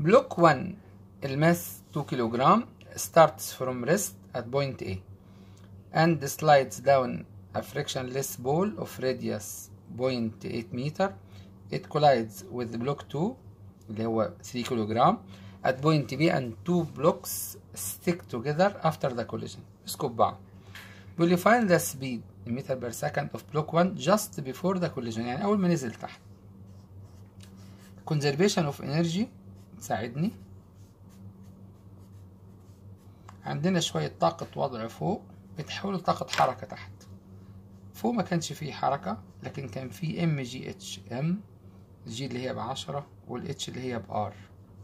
بلوك 1 الماس 2 كيلوغرام starts from rest at point A and slides down a frictionless ball of radius 0.8 meter it collides with block 2 اللي هو 3 كيلوغرام at point B and two blocks stick together after the collision اسكب بعض بيقول لي find the speed in meter per second of block 1 just before the collision يعني أول ما نزل تحت conservation of energy تساعدني عندنا شوية طاقة وضع فوق بتحول لطاقة حركة تحت فوق ما كانش فيه حركة لكن كان فيه ام جي اتش ام الجي اللي هي بعشرة والاتش اللي هي بار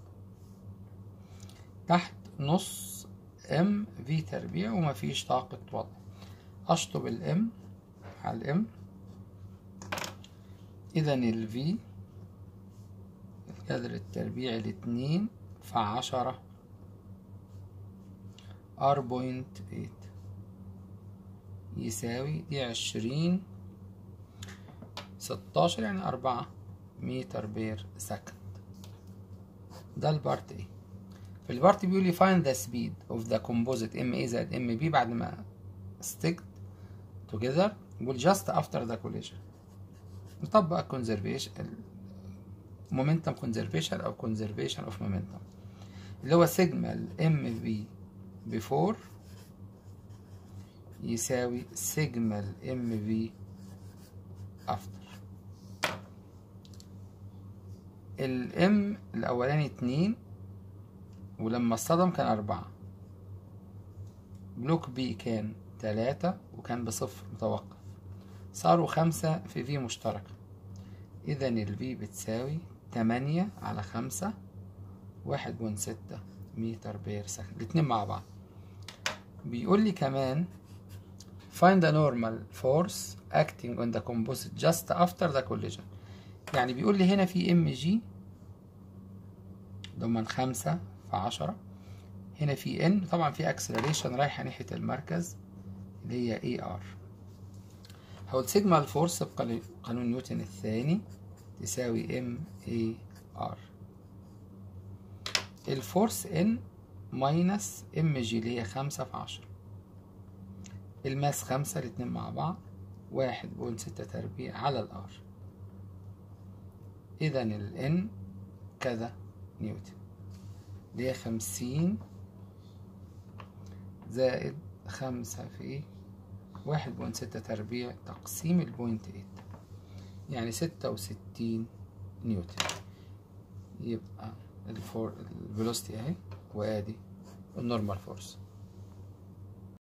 تحت نص ام في تربيع ومفيش طاقة وضع اشطب الام على الام اذا الفي الجذر التربيع الاتنين في عشرة ار بوينت ايت يساوي دي عشرين ستاشر يعني أربعة متر بير سكند ده البارت ايه في البارت بيقول لي find the speed of the composite MA زائد MB بعد ما sticked together يقول just after the collision نطبق conservation momentum conservation أو conservation of momentum اللي هو سيجما ال MV before يساوي سيجما ال MV after الام الأولاني اتنين ولما اصطدم كان أربعة بلوك بي كان تلاتة وكان بصفر متوقف صاروا خمسة في في مشتركة إذا الفي بتساوي تمانية على خمسة واحد بوينت ستة متر بير سكند الاتنين مع بعض بيقول لي كمان find the normal force acting on the composite just after the collision يعني بيقول لي هنا في ام جي ضمن خمسة في عشرة هنا في ان طبعا في اكسلريشن رايحة ناحية المركز اللي هي اي ار هقول سيجما الفورس بقانون نيوتن الثاني تساوي ام اي ار الفورس ان ماينس ام جي اللي هي خمسة في عشرة الماس خمسة الاتنين مع بعض واحد بوينت ستة تربيع على الار إذا ال N كذا نيوتن اللي هي خمسين زائد خمسة في واحد بوينت ستة تربيع تقسيم البوينت ايت يعني ستة وستين نيوتن يبقى الفور الفيلوسيتي اهي وادي النورمال فورس